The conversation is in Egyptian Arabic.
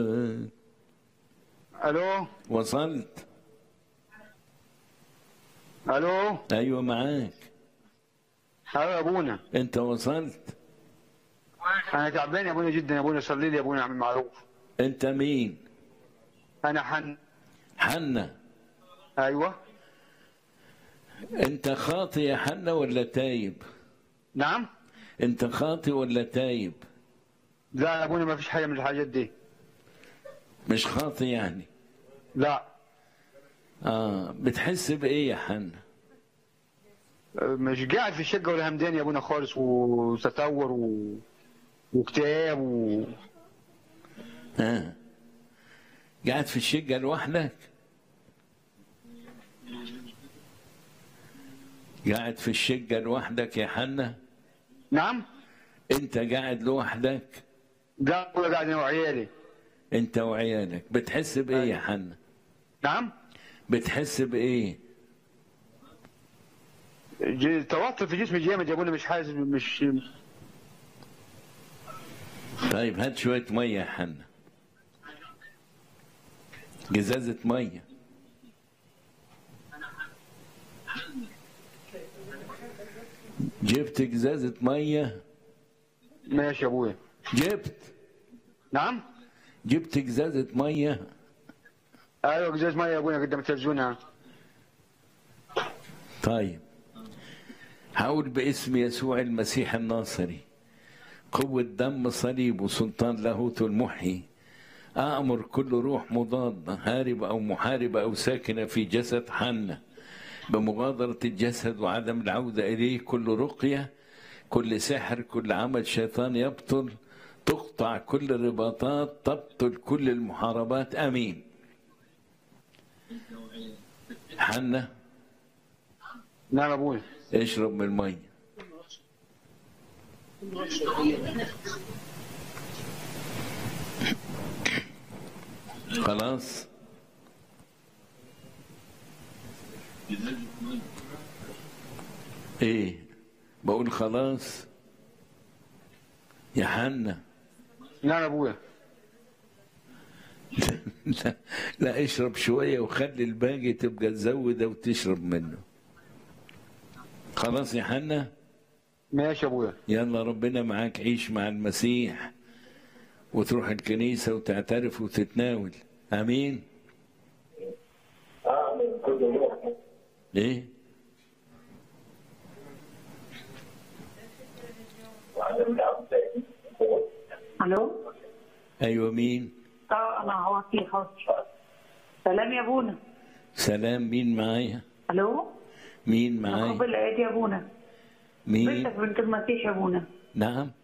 الو وصلت الو ايوه معاك ايوه يا ابونا انت وصلت انا تعبان يا ابونا جدا يا ابونا صلي لي يا ابونا اعمل معروف انت مين انا حن حنة ايوه انت خاطي يا حنة ولا تايب نعم انت خاطي ولا تايب لا يا ابونا ما فيش حاجه من الحاجات دي مش خاطي يعني لا اه بتحس بايه يا حنة مش قاعد في الشقه ولا همدان يا ابونا خالص وتتور و... واكتئاب و... اه قاعد في الشقة لوحدك قاعد في الشقة لوحدك يا حنة نعم انت قاعد لوحدك قاعد قاعد انا وعيالي انت وعيالك بتحس بايه يا حنة نعم بتحس بايه ج- توتر في جسمي جامد يا ابونا مش حاسس مش طيب هات شوية مية يا حنة جزازة مية جبت جزازة مية ماشي يا ابويا جبت نعم جبت جزازة مية ايوه ازاز ميه يا ابويا قدام التلفزيون ها. طيب هقول باسم يسوع المسيح الناصري قوة دم صليب وسلطان لاهوت المحيي أأمر كل روح مضادة هاربة أو محاربة أو ساكنة في جسد حنة بمغادرة الجسد وعدم العودة إليه كل رقية كل سحر كل عمل شيطان يبطل تقطع كل الرباطات تبطل كل المحاربات آمين حنة نعم يا ابويا اشرب من المية خلاص ايه بقول خلاص يا حنة نعم يا ابويا لا, لا اشرب شوية وخلي الباقي تبقى تزوده وتشرب منه خلاص يا حنة ماشي يا ابويا يلا ربنا معاك عيش مع المسيح وتروح الكنيسة وتعترف وتتناول امين ايه الو ايوه مين اه انا هو في حاضر سلام يا ابونا سلام مين معايا الو مين معايا مقابل الايادي يا ابونا مين بنتك بنت المسيح يا ابونا نعم